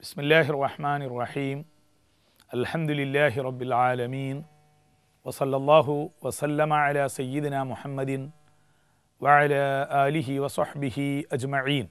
بسم الله الرحمن الرحيم الحمد لله رب العالمين وصلى الله وسلم على سيدنا محمد وعلى آله وصحبه أجمعين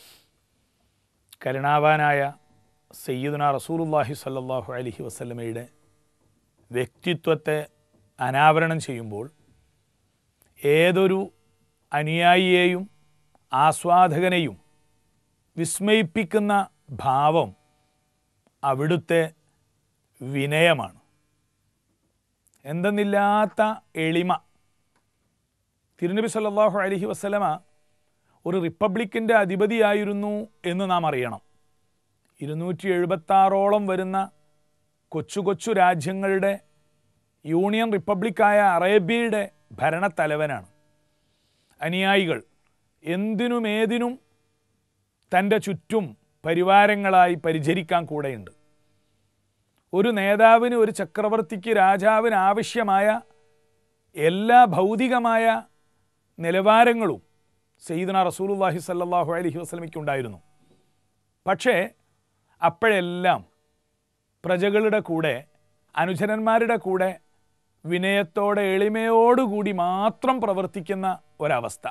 കരുണാവാനായ സയ്യിദുന റസൂലുല്ലാഹി സല്ലല്ലാഹു അലൈഹി വസല്ലമയുടെ വ്യക്തിത്വത്തെ അനാവരണം ചെയ്യുമ്പോൾ ഏതൊരു അനുയായിയെയും ആസ്വാദകനെയും വിസ്മയിപ്പിക്കുന്ന ഭാവം അവിടുത്തെ വിനയമാണ് എന്തെന്നില്ലാത്ത എളിമ തിരുനബി സല്ലല്ലാഹു അലൈഹി വസല്ലമ ഒരു റിപ്പബ്ലിക്കിൻ്റെ അധിപതിയായിരുന്നു എന്ന് നാം അറിയണം ഇരുന്നൂറ്റി എഴുപത്താറോളം വരുന്ന കൊച്ചു കൊച്ചു രാജ്യങ്ങളുടെ യൂണിയൻ റിപ്പബ്ലിക്കായ അറേബ്യയുടെ ഭരണത്തലവനാണ് അനുയായികൾ എന്തിനുമേതിനും തൻ്റെ ചുറ്റും പരിവാരങ്ങളായി പരിചരിക്കാൻ കൂടെയുണ്ട് ഒരു നേതാവിന് ഒരു ചക്രവർത്തിക്ക് രാജാവിന് ആവശ്യമായ എല്ലാ ഭൗതികമായ നിലവാരങ്ങളും സയ്യിദന റസൂലുല്ലാഹി സല്ലല്ലാഹു അലൈഹി വസല്ലമയ്ക്ക് ഉണ്ടായിരുന്നു പക്ഷേ അപ്പോഴെല്ലാം പ്രജകളുടെ കൂടെ അനുചരന്മാരുടെ കൂടെ വിനയത്തോടെ എളിമയോടുകൂടി മാത്രം പ്രവർത്തിക്കുന്ന ഒരവസ്ഥ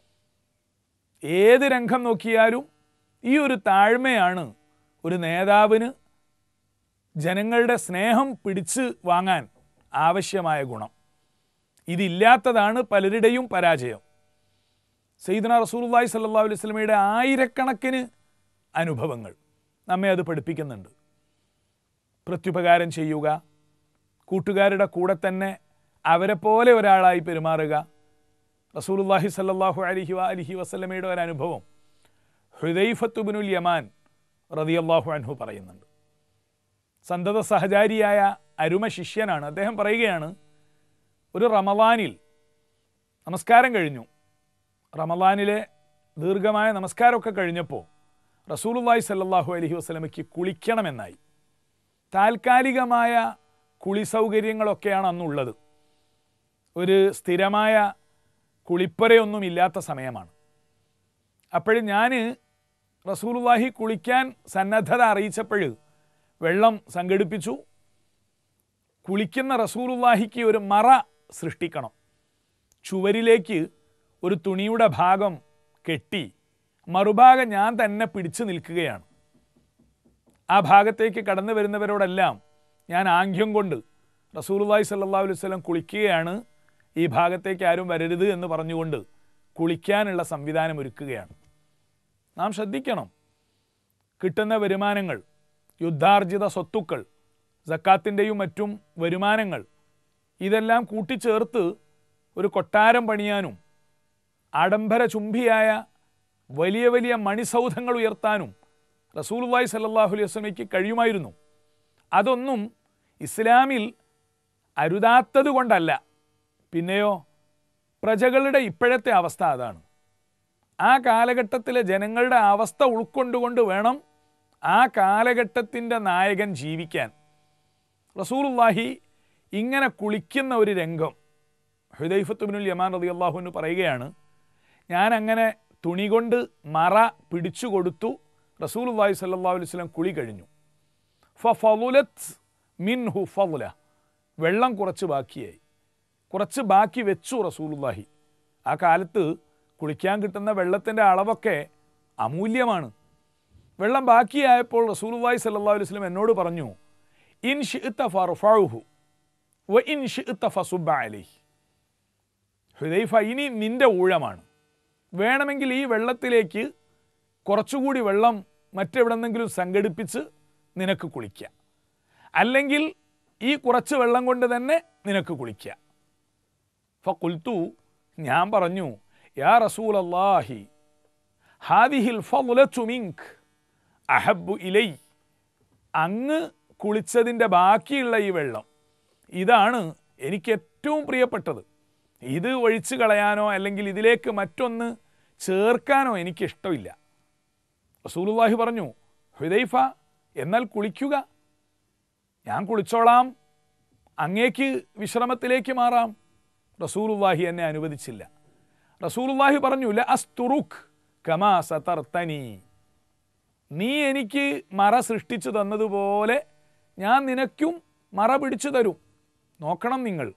ഏത് രംഗം നോക്കിയാലും ഈ ഒരു താഴ്മയാണ് ഒരു നേതാവിന് ജനങ്ങളുടെ സ്നേഹം പിടിച്ച് വാങ്ങാൻ ആവശ്യമായ ഗുണം ഇതില്ലാത്തതാണ് പലരുടെയും പരാജയം സയ്യിദന റസൂലുള്ളാഹി സ്വല്ലല്ലാഹു അലൈഹി വസല്ലമയുടെ ആയിരക്കണക്കിന് അനുഭവങ്ങൾ നമ്മെ അത് പഠിപ്പിക്കുന്നുണ്ട് പ്രത്യുപകാരം ചെയ്യുക കൂട്ടുകാരുടെ കൂടെ തന്നെ അവരെ പോലെ ഒരാളായി പെരുമാറുക റസൂലുള്ളാഹി സല്ലല്ലാഹു അലൈഹി വ അലിഹി വസല്ലമയുടെ ഒരു അനുഭവം ഹുദൈഫത്തുബിനുൽ യമാൻ റതിയല്ലാഹു അൻഹു പറയുന്നുണ്ട് സന്തത സഹചാരിയായ അരുമ ശിഷ്യനാണ് അദ്ദേഹം പറയുകയാണ് ഒരു റമദാനിൽ നമസ്കാരം കഴിഞ്ഞു റമദാനിലെ ദീർഘമായ നമസ്കാരമൊക്കെ കഴിഞ്ഞപ്പോൾ റസൂലുള്ളാഹി സല്ലല്ലാഹു അലൈഹി വസല്ലമയ്ക്ക് കുളിക്കണമെന്നായി താൽക്കാലികമായ കുളി സൗകര്യങ്ങളൊക്കെയാണ് അന്നുള്ളത് ഒരു സ്ഥിരമായ കുളിപ്പരയൊന്നും ഇല്ലാത്ത സമയമാണ് അപ്പോഴും ഞാൻ റസൂലുള്ളാഹി കുളിക്കാൻ സന്നദ്ധത അറിയിച്ചപ്പോൾ വെള്ളം സംഘടിപ്പിച്ചു കുളിക്കുന്ന റസൂലുള്ളാഹിക്ക് ഒരു മറ സൃഷ്ടിക്കണം ചുവരിലേക്ക് ഒരു തുണിയുടെ ഭാഗം കെട്ടി മറുഭാഗം ഞാൻ തന്നെ പിടിച്ചു നിൽക്കുകയാണ് ആ ഭാഗത്തേക്ക് കടന്നു വരുന്നവരോടെല്ലാം ഞാൻ ആംഗ്യം കൊണ്ട് റസൂലുള്ളാഹി സല്ലല്ലാഹു അലൈഹി വസല്ലം കുളിക്കുകയാണ് ഈ ഭാഗത്തേക്ക് ആരും വരരുത് എന്ന് പറഞ്ഞുകൊണ്ട് കുളിക്കാനുള്ള സംവിധാനം ഒരുക്കുകയാണ് നാം ശ്രദ്ധിക്കണം കിട്ടുന്ന വരുമാനങ്ങൾ യുദ്ധാർജിത സ്വത്തുക്കൾ സക്കാത്തിൻ്റെയും മറ്റും വരുമാനങ്ങൾ ഇതെല്ലാം കൂട്ടിച്ചേർത്ത് ഒരു കൊട്ടാരം പണിയാനും ആഡംബര ചുംബിയായ വലിയ വലിയ മണിസൗധങ്ങൾ ഉയർത്താനും റസൂലുള്ളാഹി സല്ലല്ലാഹു അലൈഹി വസല്ലമയ്ക്ക് കഴിയുമായിരുന്നു അതൊന്നും ഇസ്ലാമിൽ അരുതാത്തത് കൊണ്ടല്ല പിന്നെയോ പ്രജകളുടെ ഇപ്പോഴത്തെ അവസ്ഥ അതാണ് ആ കാലഘട്ടത്തിലെ ജനങ്ങളുടെ അവസ്ഥ ഉൾക്കൊണ്ടുകൊണ്ട് വേണം ആ കാലഘട്ടത്തിൻ്റെ നായകൻ ജീവിക്കാൻ റസൂലുള്ളാഹി ഇങ്ങനെ കുളിക്കുന്ന ഒരു രംഗം ഹുദൈഫത്തുബിനുൽ യമാൻ റതി അള്ളാഹുവിന് പറയുകയാണ് ഞാൻ അങ്ങനെ തുണി കൊണ്ട് മറ പിടിച്ചു കൊടുത്തു റസൂലുള്ളാഹി സല്ലല്ലാഹു അലൈഹി വസല്ലം കുളി കഴിഞ്ഞു ഫലുലത്ത് മിൻഹു ഫലുല വെള്ളം കുറച്ച് ബാക്കിയായി കുറച്ച് ബാക്കി വെച്ചു റസൂലുള്ളാഹി ആ കാലത്ത് കുളിക്കാൻ കിട്ടുന്ന വെള്ളത്തിൻ്റെ അളവൊക്കെ അമൂല്യമാണ് വെള്ളം ബാക്കിയായപ്പോൾ റസൂലുള്ളാഹി സല്ലല്ലാഹു അലൈഹി വസല്ലം എന്നോട് പറഞ്ഞു ഇൻ ഷിഇത്ത ഫർഫഉഹു വ ഇൻ ഷിഇത്ത ഫസുബ്ബ അലൈഹി ഹുദൈഫ ഇനി നിന്റെ ഊഴമാണ് വേണമെങ്കിൽ ഈ വെള്ളത്തിലേക്ക് കുറച്ചുകൂടി വെള്ളം മറ്റെവിടെന്നെങ്കിലും സംഘടിപ്പിച്ച് നിനക്ക് കുളിക്കാം അല്ലെങ്കിൽ ഈ കുറച്ച് വെള്ളം കൊണ്ട് തന്നെ നിനക്ക് കുളിക്കാം ഫുൽത്തു ഞാൻ പറഞ്ഞു യാ റസൂൽ അള്ളാഹി ഹാദിഹിൽ ഫുലത്തുമിങ്ക് അഹബു ഇലൈ അങ്ങ് കുളിച്ചതിൻ്റെ ബാക്കിയുള്ള ഈ വെള്ളം ഇതാണ് എനിക്ക് ഏറ്റവും പ്രിയപ്പെട്ടത് ഇത് ഒഴിച്ചു കളയാനോ അല്ലെങ്കിൽ ഇതിലേക്ക് മറ്റൊന്ന് ചേർക്കാനോ എനിക്കിഷ്ടമില്ല റസൂലുള്ളാഹി പറഞ്ഞു ഹുദൈഫ എന്നാൽ കുളിക്കുക ഞാൻ കുളിച്ചോളാം അങ്ങേക്ക് വിശ്രമത്തിലേക്ക് മാറാം റസൂലുള്ളാഹി എന്നെ അനുവദിച്ചില്ല റസൂലുള്ളാഹി പറഞ്ഞു ല അസ്തുറുഖ് കമാ സതർത്തനി നീ എനിക്ക് മറ സൃഷ്ടിച്ചു തന്നതുപോലെ ഞാൻ നിനക്കും മറ പിടിച്ചു തരും നോക്കണം നിങ്ങൾ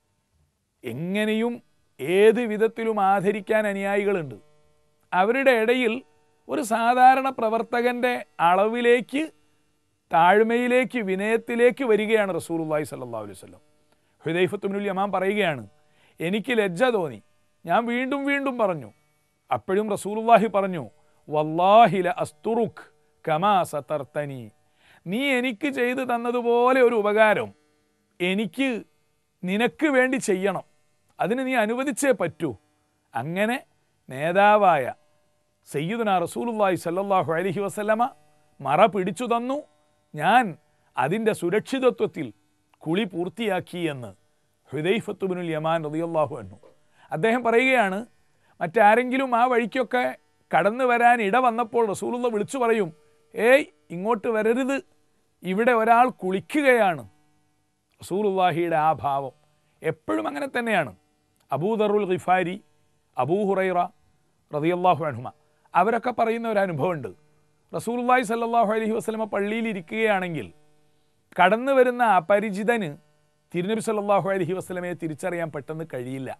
എങ്ങനെയും ഏത് വിധത്തിലും ആദരിക്കാൻ അനുയായികളുണ്ട് അവരുടെ ഇടയിൽ ഒരു സാധാരണ പ്രവർത്തകൻ്റെ അളവിലേക്ക് താഴ്മയിലേക്ക് വിനയത്തിലേക്ക് വരികയാണ് റസൂലുള്ളാഹി സ്വല്ലല്ലാഹു അലൈഹി വസല്ലം ഹുദൈഫത്തുബ്നുൽ യമാൻ പറയുകയാണ് എനിക്ക് ലജ്ജ തോന്നി ഞാൻ വീണ്ടും വീണ്ടും പറഞ്ഞു അപ്പോഴും റസൂലുള്ളാഹി പറഞ്ഞു വല്ലാഹില അസ്തുറുഖ് കമാ സതർത്തനി നീ എനിക്ക് ചെയ്തു തന്നതുപോലെ ഒരു ഉപകാരം എനിക്ക് നിനക്ക് വേണ്ടി ചെയ്യണം അതിന് നീ അനുവദിച്ചേ പറ്റൂ അങ്ങനെ നേതാവായ സയ്യിദുന റസൂലുള്ളാഹി സല്ലല്ലാഹു അലൈഹി വസല്ലമ മറ പിടിച്ചു തന്നു ഞാൻ അതിൻ്റെ സുരക്ഷിതത്വത്തിൽ കുളി പൂർത്തിയാക്കി എന്ന് ഹുദൈഫത്തുബിനുൽ യമാൻ റളിയല്ലാഹു അൻഹു അദ്ദേഹം പറയുകയാണ് മറ്റാരെങ്കിലും ആ വഴിക്കൊക്കെ കടന്നു വരാൻ ഇട വന്നപ്പോൾ റസൂലുള്ള വിളിച്ചു പറയും ഏയ് ഇങ്ങോട്ട് വരരുത് ഇവിടെ ഒരാൾ കുളിക്കുകയാണ് റസൂലുള്ളാഹിയുടെ ആ ഭാവം എപ്പോഴും അങ്ങനെ തന്നെയാണ് അബൂദറുൽ ഖിഫാരി അബൂ ഹുറൈറ റതിയല്ലാഹു അൻഹുമ അവരൊക്കെ പറയുന്ന ഒരു അനുഭവമുണ്ട് റസൂലുള്ളാഹി സല്ലല്ലാഹു അലൈഹി വസല്ലമ പള്ളിയിൽ ഇരിക്കുകയാണെങ്കിൽ കടന്നു വരുന്ന അപരിചിതന് തിരുനബി സല്ലല്ലാഹു അലൈഹി വസല്ലമയെ തിരിച്ചറിയാൻ പെട്ടെന്ന് കഴിയില്ല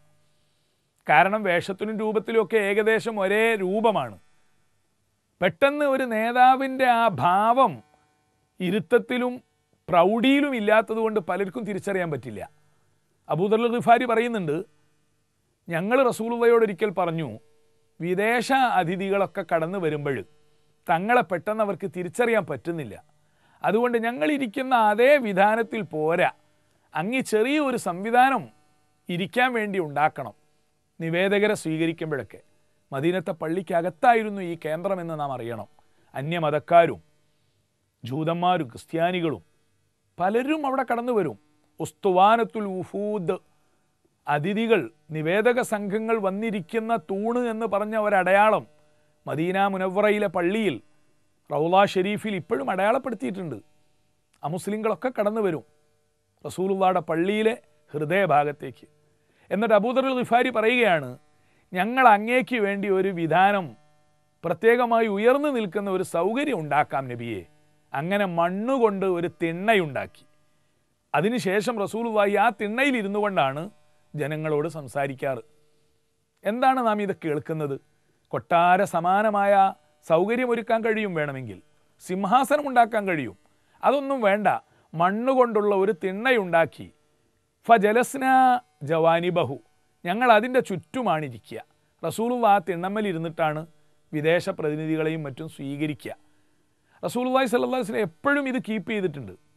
കാരണം വേഷത്തിനും രൂപത്തിലും ഒക്കെ ഏകദേശം ഒരേ രൂപമാണ് പെട്ടെന്ന് ഒരു നേതാവിൻ്റെ ആ ഭാവം ഇരുത്തത്തിലും പ്രൗഢിയിലും ഇല്ലാത്തതുകൊണ്ട് പലർക്കും തിരിച്ചറിയാൻ പറ്റില്ല അബൂദർ ഖിഫാരി പറയുന്നുണ്ട് ഞങ്ങൾ റസൂലുള്ളയോട് ഒരിക്കൽ പറഞ്ഞു വിദേശ അതിഥികളൊക്കെ കടന്നു വരുമ്പോൾ തങ്ങളെ പെട്ടെന്ന് അവർക്ക് തിരിച്ചറിയാൻ പറ്റുന്നില്ല അതുകൊണ്ട് ഞങ്ങളിരിക്കുന്ന അതേ വിധാനത്തിൽ പോരാ അങ്ങ് ചെറിയൊരു സംവിധാനം ഇരിക്കാൻ വേണ്ടി ഉണ്ടാക്കണം നിവേദകരെ സ്വീകരിക്കുമ്പോഴൊക്കെ മദീനത്തെ പള്ളിക്കകത്തായിരുന്നു ഈ കേന്ദ്രമെന്ന് നാം അറിയണം അന്യമതക്കാരും ജൂതന്മാരും ക്രിസ്ത്യാനികളും പലരും അവിടെ കടന്നു വരും ഉസ്തുവാനത്തുൽ ഉഫൂദ് അതിഥികൾ നിവേദക സംഘങ്ങൾ വന്നിരിക്കുന്ന തൂണ് എന്ന് പറഞ്ഞ ഒരടയാളം മദീന മുനവറയിലെ പള്ളിയിൽ റൗല ഷെരീഫിൽ ഇപ്പോഴും അടയാളപ്പെടുത്തിയിട്ടുണ്ട് അമുസ്ലിങ്ങളൊക്കെ കടന്നു വരും റസൂലുള്ളാടെ പള്ളിയിലെ ഹൃദയഭാഗത്തേക്ക് എന്നിട്ട് അബൂദറുൽ ഖിഫാരി പറയുകയാണ് ഞങ്ങൾ അങ്ങേക്ക് വേണ്ടി ഒരു വിധാനം പ്രത്യേകമായി ഉയർന്നു നിൽക്കുന്ന ഒരു സൗകര്യം ഉണ്ടാക്കാം നബിയെ അങ്ങനെ മണ്ണുകൊണ്ട് ഒരു തിണ്ണയുണ്ടാക്കി അതിനുശേഷം റസൂലുള്ളാഹി ആ തിണ്ണയിൽ ഇരുന്നു കൊണ്ടാണ് ജനങ്ങളോട് സംസാരിക്കാറ് എന്താണ് നാം ഇത് കേൾക്കുന്നത് കൊട്ടാര സമാനമായ സൗകര്യമൊരുക്കാൻ കഴിയും വേണമെങ്കിൽ സിംഹാസനം ഉണ്ടാക്കാൻ കഴിയും അതൊന്നും വേണ്ട മണ്ണുകൊണ്ടുള്ള ഒരു തിണ്ണയുണ്ടാക്കി ഫജലസ്ന ജവാനിബഹു ഞങ്ങൾ അതിൻ്റെ ചുറ്റുമാണിരിക്കുക റസൂലുള്ള ആ തിണ്ണമ്മൽ ഇരുന്നിട്ടാണ് വിദേശ പ്രതിനിധികളെയും മറ്റും സ്വീകരിക്കുക റസൂലുള്ളാഹി സ്വല്ലല്ലാഹു അലൈഹി വസല്ലം എപ്പോഴും ഇത് കീപ്പ് ചെയ്തിട്ടുണ്ട്